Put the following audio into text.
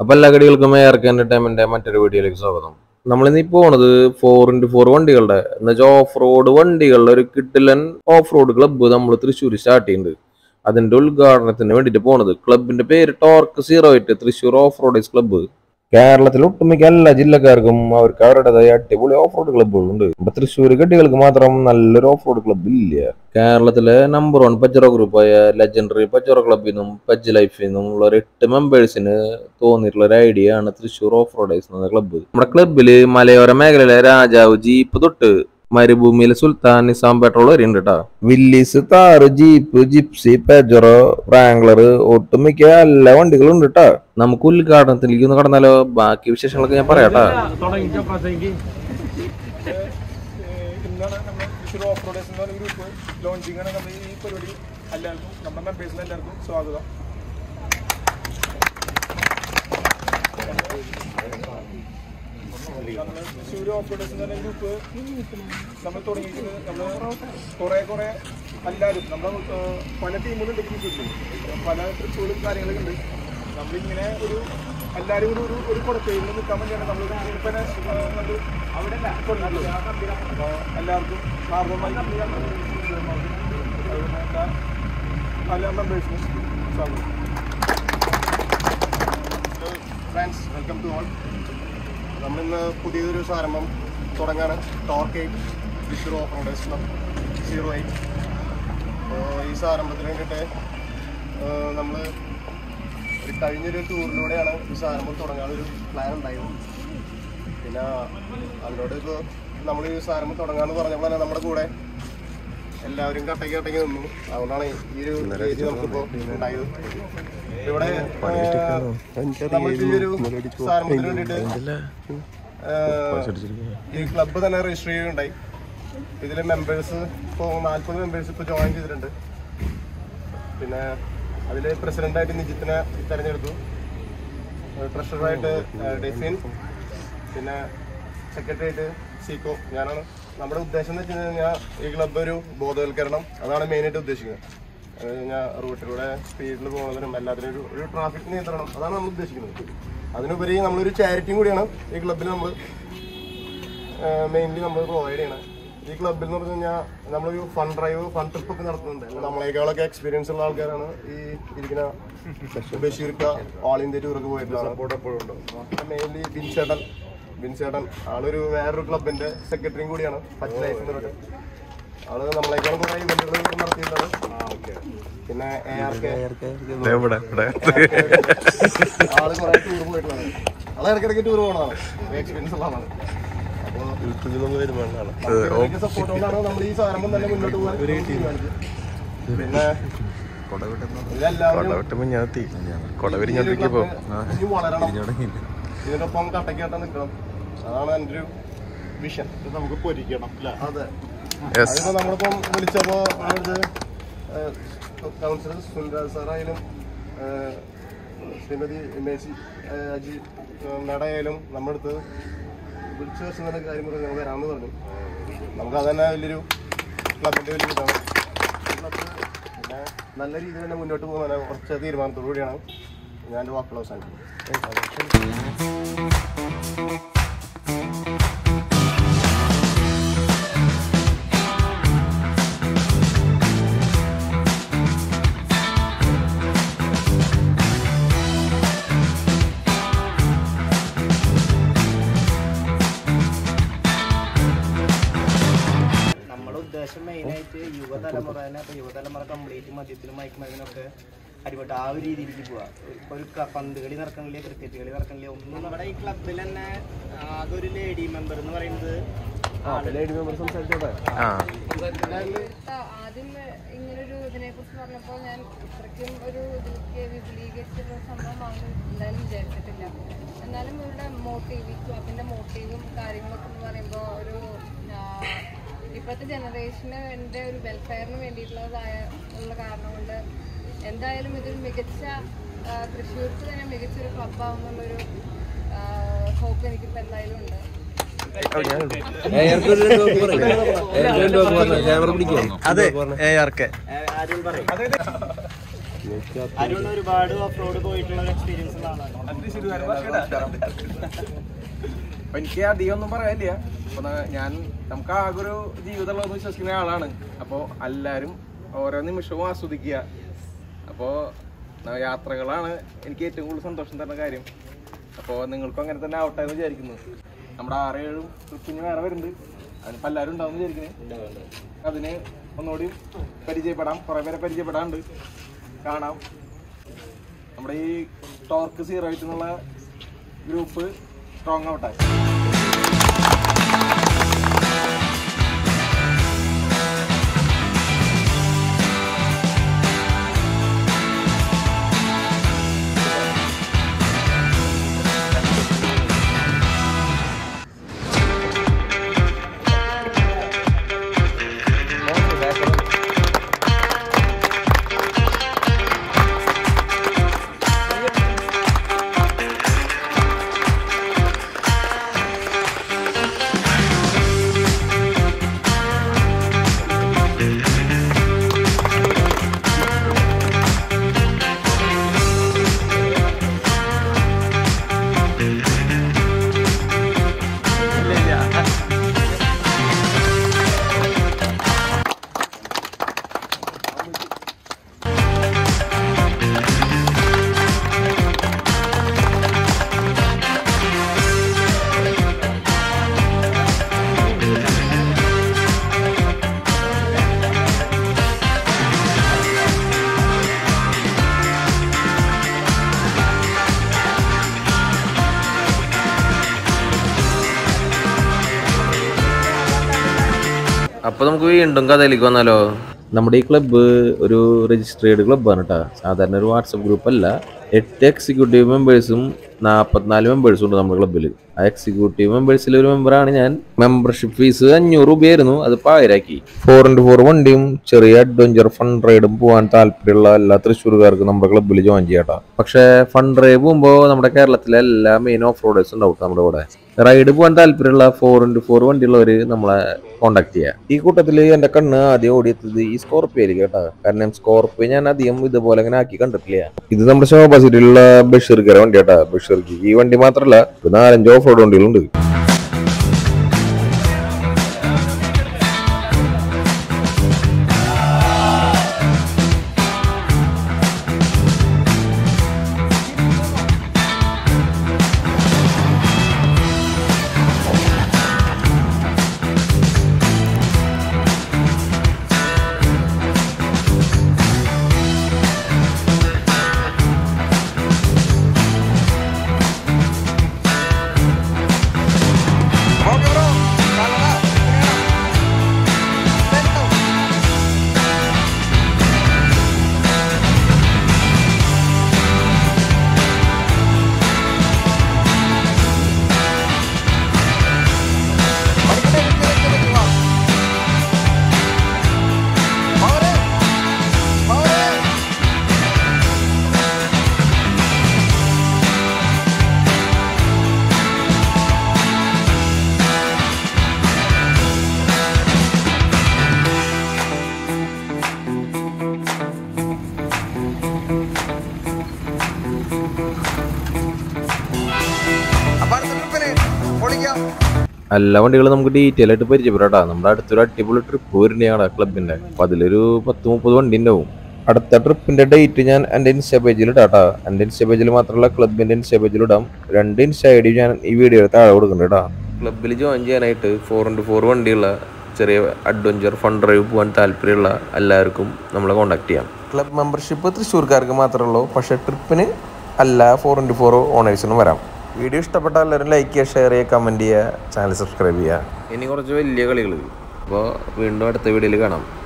അപ്പൊ എല്ലാ കടികൾക്കും ഏർക്ക് എന്റർടൈൻമെന്റ് മറ്റൊരു വീഡിയോയിലേക്ക് സ്വാഗതം നമ്മളിന്ന് ഈ പോണത് ഫോർ ഇന്റു ഫോർ വണ്ടികളുടെ എന്നുവെച്ചാൽ ഓഫ് റോഡ് വണ്ടികളുടെ ഒരു കിട്ടിലൻ ഓഫ് റോഡ് ക്ലബ്ബ് നമ്മൾ തൃശ്ശൂർ സ്റ്റാർട്ട് ചെയ്യുന്നുണ്ട് അതിന്റെ ഉദ്ഘാടനത്തിന് വേണ്ടിയിട്ട് പോണത് ക്ലബിന്റെ പേര് torque zero eight Thrissur off roaders club കേരളത്തിലെ ഒട്ടുമിക്ക എല്ലാ ജില്ലക്കാർക്കും അവർക്ക് അവരുടേതായ അടിപൊളി ഓഫ് റോഡ് ക്ലബ്ബുകളുണ്ട് ഇപ്പൊ തൃശ്ശൂർ ഗഡികൾക്ക് മാത്രം നല്ലൊരു ഓഫ് റോഡ് ക്ലബ്ബ് ഇല്ല കേരളത്തിലെ നമ്പർ വൺ പച്ചറോ ഗ്രൂപ്പായ ലെജൻഡറി പച്ചറോ ക്ലബിൽ നിന്നും പച്ച് ലൈഫിൽ നിന്നും ഉള്ള ഒരു എട്ട് മെമ്പേഴ്സിന് തോന്നിയിട്ടുള്ള ഒരു ഐഡിയ ആണ് തൃശ്ശൂർ ഓഫ് റോഡേഴ്സ് എന്ന ക്ലബ്ബ് നമ്മുടെ ക്ലബ്ബില് മലയോര മേഖലയിലെ രാജാവ് ജീപ്പ് തൊട്ട് മരുഭൂമിയിലെ സുൽത്താൻ നിസാം പെട്രോൾ വരെ ഉണ്ട് കേട്ടോ Willys Thar jeep Gypsy Pajero Wrangler ഒട്ടുമിക്ക എല്ലാ വണ്ടികളും ഉണ്ട് കേട്ടോ നമുക്ക് ഉദ്ഘാടനത്തിലേക്ക് ഒന്ന് കടന്നാലോ ബാക്കി വിശേഷങ്ങളൊക്കെ ഞാൻ പറയാം ട്ടാ. തുടങ്ങിക്കോ പ്രസംഗിക്ക് ഇന്നാണ് നമ്മൾ തൃശ്ശൂർ ഓഫ് റോഡേഴ്സ് എന്ന് പറഞ്ഞ ഗ്രൂപ്പ് ലോഞ്ചിങ് ആണ് നമ്മൾ ഈ പരിപാടി എല്ലാവർക്കും നമ്മുടെ മെമ്പേഴ്സിന് എല്ലാവർക്കും സ്വാഗതം നമ്മൾ തൃശ്ശൂർ ഓഫ് റോഡേഴ്സ് എന്ന് പറഞ്ഞ ഗ്രൂപ്പ് നമ്മൾ തുടങ്ങിയിട്ട് നമ്മൾ കുറേ കുറേ എല്ലാവരും നമ്മൾ പല ടീമുകളുണ്ട് ഗ്രൂപ്പിൽ പല ട്രിപ്പുകളും കാര്യങ്ങളൊക്കെ ഉണ്ട് നമ്മളിങ്ങനെ ഒരു എല്ലാവരും കൂടി ഒരു ഒരു കുടക്കയിൽ നിൽക്കാൻ വേണ്ടിയാണ് നമ്മൾ ഗ്രൂപ്പിനെ നമ്മൾ അവിടെ അപ്പോൾ എല്ലാവർക്കും ഹാർദമായി എല്ലാ മെമ്പേഴ്സിനും സ്വാഗതം ഫ്രണ്ട്സ് വെൽക്കം ടു ഓൾ നമ്മളിന്ന് പുതിയൊരു സംരംഭം തുടങ്ങാണ് torque eight Thrissur off roaders club zero eight അപ്പോൾ ഈ സംരംഭത്തിന് വേണ്ടിയിട്ട് നമ്മൾ ഒരു കഴിഞ്ഞൊരു ടൂറിലൂടെയാണ് ഈ സംരംഭം തുടങ്ങാനൊരു പ്ലാൻ ഉണ്ടായത് പിന്നെ അതിനോട് ഇപ്പോൾ നമ്മൾ ഈ സംരംഭം തുടങ്ങാമെന്ന് പറഞ്ഞപ്പോൾ തന്നെ നമ്മുടെ കൂടെ എല്ലാവരും കട്ടയ്ക്ക് കട്ടയ്ക്ക് നിന്നു അതുകൊണ്ടാണ് ഈ ഒരു വേദി നമുക്കിപ്പോൾ ഉണ്ടായത് ഇവിടെ നമുക്ക് ഈ ഒരു സാധനത്തിന് വേണ്ടിയിട്ട് ഈ ക്ലബ്ബ് തന്നെ രജിസ്റ്റർ ചെയ്യുകയുണ്ടായി ഇതിൽ മെമ്പേഴ്സ് ഇപ്പോൾ നാൽപ്പത് മെമ്പേഴ്സ് ഇപ്പോൾ ജോയിൻ ചെയ്തിട്ടുണ്ട് പിന്നെ അതിൽ പ്രസിഡന്റായിട്ട് നിജിത്തിനെ തിരഞ്ഞെടുത്തു ട്രഷററായിട്ട് ഡെഫിൻ പിന്നെ സെക്രട്ടറി ആയിട്ട് സീക്കോ ഞാനാണ് നമ്മുടെ ഉദ്ദേശം എന്ന് വെച്ച് കഴിഞ്ഞാൽ ഈ ക്ലബ്ബ് ഒരു ബോധവൽക്കരണം അതാണ് മെയിനായിട്ട് ഉദ്ദേശിക്കുന്നത് അത് കഴിഞ്ഞാൽ റൂട്ടിലൂടെ സ്പീഡിൽ പോകുന്നതിനും എല്ലാത്തിനും ഒരു ഒരു ട്രാഫിക് നിയന്ത്രണം അതാണ് നമ്മൾ ഉദ്ദേശിക്കുന്നത് അതിനുപരി നമ്മളൊരു ചാരിറ്റിയും കൂടിയാണ് ഈ ക്ലബ്ബിൽ നമ്മൾ മെയിൻലി നമ്മൾ പ്രൊവൈഡ് ചെയ്യണം ഈ ക്ലബ്ബിൽ എന്ന് പറഞ്ഞു കഴിഞ്ഞാൽ നമ്മളൊരു ഫൺ ഡ്രൈവ് ഫൺ ട്രിപ്പ് ഒക്കെ നടത്തുന്നുണ്ട് നമ്മളെക്കാളൊക്കെ എക്സ്പീരിയൻസ് ഉള്ള ആൾക്കാരാണ് ഈ ഇരിക്കുന്ന ബഷീർക്ക ഓൾ ഇന്ത്യ ടൂറൊക്കെ പോയിട്ടുള്ളത് മെയിൻലി ബിൻചേട്ടൻ ബിൻചേട്ടൻ ആളൊരു വേറൊരു ക്ലബിന്റെ സെക്രട്ടറിയും കൂടിയാണ് പച്ച ലൈഫ് എന്ന് പറഞ്ഞിട്ട് ആള് നമ്മളെക്കാളും കുറെ ഇവന്റുകൾ നടത്തിയിട്ടാണ് പിന്നെ എ ആർ കെ ആള് കുറെ ടൂർ പോയിട്ടുള്ളതാണ് ആള് ഇടയ്ക്കിടയ്ക്ക് ടൂർ പോകണതാണ് എക്സ്പീരിയൻസ് ഉള്ള ആളാണ് അപ്പോൾ സപ്പോർട്ട് കൊണ്ടാണ് നമ്മൾ ഈ സാധനം തന്നെ മുന്നോട്ട് പോകാൻ തീരുമാനിച്ചത് പിന്നെ ഇതെല്ലാവരും ഈ ഒരു ക്ലബ്ബ് ഇനി വളരണം ഇതിനൊപ്പം കട്ടക്കാട്ട നിൽക്കണം അതാണ് എൻ്റെ ഒരു വിഷൻ നമുക്ക് പൊരിക്കണം അതെ അതിപ്പോ നമ്മളിപ്പം വിളിച്ചപ്പോ അതായത് കൗൺസിലർ സുനിൽരാജ് സാറായാലും ഏഹ്, ശ്രീമതി മേസി ഏഹ്, അജി ഏഹ്, മേഡായാലും നമ്മുടെ അടുത്ത് വിളിച്ചു വെച്ചുന്ന കാര്യം പറഞ്ഞു ഞങ്ങൾ വരാമെന്ന് പറഞ്ഞു നമുക്ക് അത് തന്നെ വലിയൊരു ക്ലബിന്റെ വലിയ ഇതാണ് ക്ലബ്ബ് പിന്നെ നല്ല രീതിയിൽ തന്നെ മുന്നോട്ട് പോകുന്ന കുറച്ച് തീരുമാനത്തോടു കൂടിയാണ് ഞാൻ എൻ്റെ വാക്കുകൾ അവസാനിക്കുന്നത് നമ്മുടെ ഉദ്ദേശം മെയിനായിട്ട് യുവതലമുറനെ ഇപ്പൊ യുവതലമുറ കംപ്ലീറ്റ് മദ്യത്തിലും മയക്കുമരുന്നിനൊക്കെ അടിപൊളി ആ ഒരു രീതിയിലേക്ക് പോവാ ഇപ്പൊ ഒരു ക- പന്ത് കളി നടക്കണില്ലേ ക്രിക്കറ്റ് കളി നടക്കണില്ലേ ഒന്നും നമ്മുടെ ഈ ക്ലബിൽ തന്നെ ആകെ ഒരു ലേഡി മെമ്പർ എന്ന് പറയുന്നത് ലേഡി മെമ്പർ സംസാരിച്ചോട്ടെ ആദ്യം ഇങ്ങനൊരു ഇതിനെ കുറിച്ച് പറഞ്ഞപ്പോൾ ഞാൻ ഇത്രയ്ക്കും ഒരു ഇതിലേക്ക് വിപുലീകരിച്ചുള്ള സംഭവമാണ് എന്തായാലും വിചാരിച്ചിട്ടില്ല എന്നാലും ഇവരുടെ മോട്ടീവ് ഈ ക്ലബിന്റെ മോട്ടീവും കാര്യങ്ങളൊക്കെ എന്ന് പറയുമ്പോൾ ഒരു ആ, ഇപ്പോഴത്തെ ജനറേഷന് എൻ്റെ ഒരു വെൽഫെയറിന് വേണ്ടിയിട്ടുള്ളതായ ഉള്ള കാരണം കൊണ്ട് എന്തായാലും ഇതൊരു മികച്ച ആ, തൃശ്ശൂർക്ക് തന്നെ മികച്ചൊരു ക്ലബ്ബാവുന്നുള്ളൊരു ഹോപ്പ് എനിക്കിപ്പോൾ എന്തായാലും ഉണ്ട് ആദ്യം പറയും അരുൺ ഒരുപാട് ഓഫ് റോഡ് പോയിട്ടുള്ള ഒരു എക്സ്പീരിയൻസ് ഉള്ള ആളാണ് അപ്പൊ എനിക്ക് അധികം ഒന്നും പറയാനില്ല അപ്പൊ ന- ഞാൻ നമുക്ക് ആകെ ഒരു ജീവിതമുള്ളതെന്ന് വിശ്വസിക്കുന്ന ആളാണ് അപ്പോൾ എല്ലാവരും ഓരോ നിമിഷവും ആസ്വദിക്കുക അപ്പോൾ യാത്രകളാണ് എനിക്ക് ഏറ്റവും കൂടുതൽ സന്തോഷം തരുന്ന കാര്യം അപ്പോൾ നിങ്ങൾക്കും അങ്ങനെ തന്നെ ആവട്ടെ എന്ന് വിചാരിക്കുന്നു നമ്മുടെ ആറേഴും ട്രിപ്പിന് വേറെ വരുന്നുണ്ട് അതിനിപ്പോൾ എല്ലാവരും ഉണ്ടാവും വിചാരിക്കുന്നത് അതിന് ഒന്നുകൂടി പരിചയപ്പെടാം കുറേ പേരെ പരിചയപ്പെടാണ്ട് കാണാം നമ്മുടെ ഈ ടോർക്ക് സീറോ എയ്റ്റ് എന്നുള്ള ഗ്രൂപ്പ് സ്ട്രോങ് ആവട്ടെ അപ്പൊ നമുക്ക് വീണ്ടും കഥയിലേക്ക് വന്നാലോ നമ്മുടെ ഈ ക്ലബ്ബ് ഒരു രജിസ്ട്രേഡ് ക്ലബ്ബാണ് കേട്ടോ സാധാരണ ഒരു വാട്സപ്പ് ഗ്രൂപ്പ് അല്ല എട്ട് എക്സിക്യൂട്ടീവ് മെമ്പേഴ്സും നാൽപ്പത്തിനാല് മെമ്പേഴ്സും ഉണ്ട് നമ്മുടെ ക്ലബ്ബിൽ ആ എക്സിക്യൂട്ടീവ് മെമ്പേഴ്സിൽ ഒരു മെമ്പറാണ് ഞാൻ മെമ്പർഷിപ്പ് ഫീസ് അഞ്ഞൂറ് രൂപയായിരുന്നു അത് പായരാക്കി ഫോർ ഇൻറ്റു ഫോർ വണ്ടിയും ചെറിയ അഡ്വഞ്ചർ ഫണ്ട് റൈഡും പോകാൻ താല്പര്യമുള്ള എല്ലാ തൃശ്ശൂർക്കാർക്കും നമ്മുടെ ക്ലബ്ബിൽ ജോയിൻ ചെയ്യാട്ടോ പക്ഷേ ഫണ്ട് റൈഡ് പോകുമ്പോൾ നമ്മുടെ കേരളത്തിലെ എല്ലാ മെയിൻ ഓഫ് റോഡേഴ്സും ഉണ്ടാവും നമ്മുടെ കൂടെ റൈഡ് പോകാൻ താല്പര്യമുള്ള ഫോർ ഇൻറ്റു ഫോർ വണ്ടിയുള്ളവർ നമ്മളെ കോണ്ടാക്ട് ചെയ്യുക ഈ കൂട്ടത്തിൽ എൻ്റെ കണ്ണ് ആദ്യം ഓടിയെത്തത് ഈ സ്കോർപ്പിയോയിലേക്ക് കേട്ടോ കാരണം സ്കോർപ്പിയോ ഞാൻ അധികം ഇതുപോലെ അങ്ങനെ ആക്കി കണ്ടിട്ടില്ല ഇത് നമ്മുടെ ശോഭ സിറ്റിയിലുള്ള ബഷീർക്കര വണ്ടി കേട്ടാ ബഷീർക്ക് ഈ വണ്ടി മാത്രമല്ല ഒരു നാലഞ്ച് ഓഫ് റോഡ് വണ്ടികളുണ്ട് എല്ലാ വണ്ടികളും നമുക്ക് ഡീറ്റെയിൽ ആയിട്ട് പരിചയപ്പെടാം നമ്മുടെ അടുത്തൊരു അടിപൊളി ട്രിപ്പ് വരുന്നതാണ് ക്ലബിന്റെ അപ്പൊ അതിലൊരു പത്ത് മുപ്പത് വണ്ടി ഉണ്ടാവും അടുത്ത ട്രിപ്പിന്റെ ഡേറ്റ് ഞാൻ എൻ്റെ ഇൻസ്റ്റാ പേജിൽ ഇടാട്ടാ എൻ്റെ ഇൻസ്റ്റാ പേജിൽ മാത്രമല്ല ക്ലബിന്റെ ഇൻസ്റ്റാ പേജിൽ ഇടാം രണ്ട് ഇൻസ്റ്റാ ഐ ഡി ഞാൻ ഈ വീഡിയോ താഴെ കൊടുക്കുന്നുണ്ട് കേട്ടാ ക്ലബിൽ ജോയിൻ ചെയ്യാനായിട്ട് ഫോർ ഇൻറ്റു ഫോർ വണ്ടിയുള്ള ചെറിയ അഡ്വഞ്ചർ ഫണ്ട് ഡ്രൈവ് പോകാൻ താല്പര്യമുള്ള എല്ലാവർക്കും നമ്മളെ കോൺടാക്ട് ചെയ്യാം ക്ലബ് മെമ്പർഷിപ്പ് തൃശ്ശൂർക്കാർക്ക് മാത്രമേ ഉള്ളൂ പക്ഷേ ട്രിപ്പിന് അല്ല ഫോർ ഇൻറ്റു ഫോർ ഓണേഴ്സിനും വരാം വീഡിയോ ഇഷ്ടപ്പെട്ട എല്ലാവരും ലൈക്ക് ചെയ്യുക ഷെയർ ചെയ്യുക കമൻറ്റ് ചെയ്യുക ചാനൽ സബ്സ്ക്രൈബ് ചെയ്യുക ഇനി കുറച്ച് വലിയ കളികൾ അപ്പോൾ വീണ്ടും അടുത്ത വീഡിയോയിൽ കാണാം